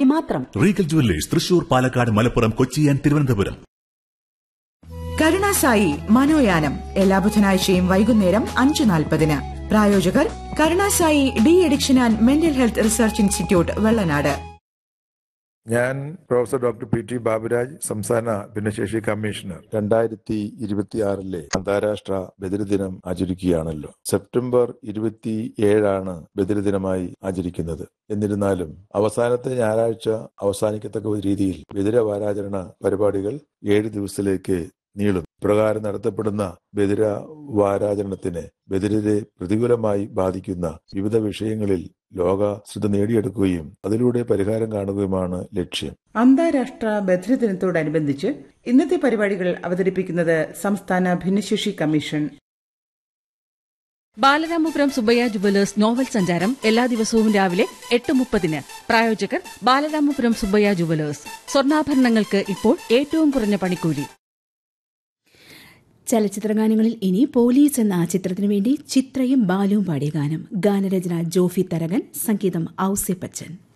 മാത്രം Regal Jewellers Thrissur Palakkad Malappuram Kochi and Thiruvananthapuram Karunasai മനോയാനം എല്ലാ ബുധനാഴ്ചയും വൈകുന്നേരം അഞ്ചു നാൽപ്പതിന് പ്രായോജകർ Karunasai de addiction and mental health research institute Vellanad ഞാൻ professor doctor P T Baburaj സംസ്ഥാന ഭിന്നശേഷി കമ്മീഷണർ രണ്ടായിരത്തി ഇരുപത്തിയാറിലെ അന്താരാഷ്ട്ര ബദിരദിനം ആചരിക്കുകയാണല്ലോ സെപ്റ്റംബർ ഇരുപത്തി ഏഴാണ് ബദിരദിനമായി ആചരിക്കുന്നത് എന്നിരുന്നാലും അവസാനത്തെ ഞായറാഴ്ച അവസാനിക്കത്തക്ക രീതിയിൽ ബദിര വാരാചരണ പരിപാടികൾ ഏഴ് ദിവസത്തിലേക്ക് നീളും പ്രകാരം നടത്തപ്പെടുന്ന ബദിര വാരാചരണത്തിന് ബദിരരെ പ്രതികൂലമായി ബാധിക്കുന്ന വിവിധ വിഷയങ്ങളിൽ ലോക ശ്രദ്ധ നേടിയെടുക്കുകയും അതിലൂടെ പരിഹാരം കാണുകയുമാണ് ലക്ഷ്യം അന്താരാഷ്ട്ര ബദ്രദിനത്തോടനുബന്ധിച്ച് ഇന്നത്തെ പരിപാടികൾ അവതരിപ്പിക്കുന്നത് സംസ്ഥാന ഭിന്നശേഷി commission Balaramapuram Subbaiah jewellers novel സഞ്ചാരം എല്ലാ ദിവസവും രാവിലെ എട്ട് മുപ്പതിന് പ്രായോജകർ ബാലരാമപുരം സുബയ്യ ജുവലേഴ്സ് സ്വർണ്ണാഭരണങ്ങൾക്ക് ഇപ്പോൾ ഏറ്റവും കുറഞ്ഞ പണിക്കൂലി ചലച്ചിത്രഗാനങ്ങളിൽ ഇനി പോലീസ് എന്ന ആ ചിത്രത്തിനു വേണ്ടി ചിത്രയും ബാലുവും പാടിയ ഗാനം ഗാനരചന ജോഫി തരകൻ സംഗീതം ഔസെ പച്ചൻ